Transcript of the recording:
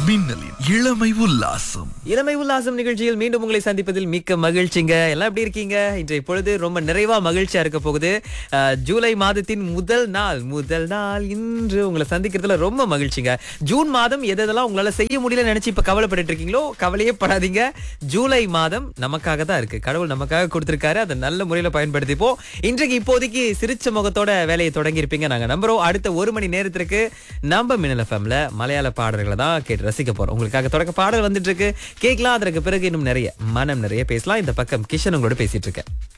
மின்னலின் இளமை உல்லாசம் இளமை உல்லாசம் நிகழ்ச்சியில் மீண்டும் உங்களை சந்திப்பதில் மிக்க மகிழ்ச்சிங்க எல்லாம் எப்படி இருக்கீங்க இன்றைய பொழுது ரொம்ப நிறைவா மகிழ்ச்சியா இருக்க போகுது அஹ், ஜூலை மாதத்தின் முதல் நாள் முதல் நாள் இன்று உங்களை சந்திக்கிறதுல ரொம்ப மகிழ்ச்சிங்க ஜூன் மாதம் எது எதெல்லாம் உங்களால செய்ய முடியல நினைச்சு இப்ப கவலைப்பட்டு இருக்கீங்களோ கவலையே படாதீங்க ஜூலை மாதம் நமக்காக தான் இருக்கு கடவுள் நமக்காக கொடுத்திருக்காரு அதை நல்ல முறையில பயன்படுத்திப்போம் இன்றைக்கு இப்போதைக்கு சிரிச்ச முகத்தோட வேலையை தொடங்கி இருப்பீங்க நாங்க நம்புறோம் அடுத்த ஒரு மணி நேரத்திற்கு நம்ம மின்னல் எஃப்எம்ல மலையாள பாடல்களை தான் கேட்டு ரசிக்க போறோம் உங்களுக்காக தொடக்க பாடல் வந்துட்டு இருக்கு கேட்கலாம் அதற்கு பிறகு இன்னும் நிறைய மனம் நிறைய பேசலாம் இந்த பக்கம் கிஷன் உங்களோட பேசிட்டு இருக்கேன்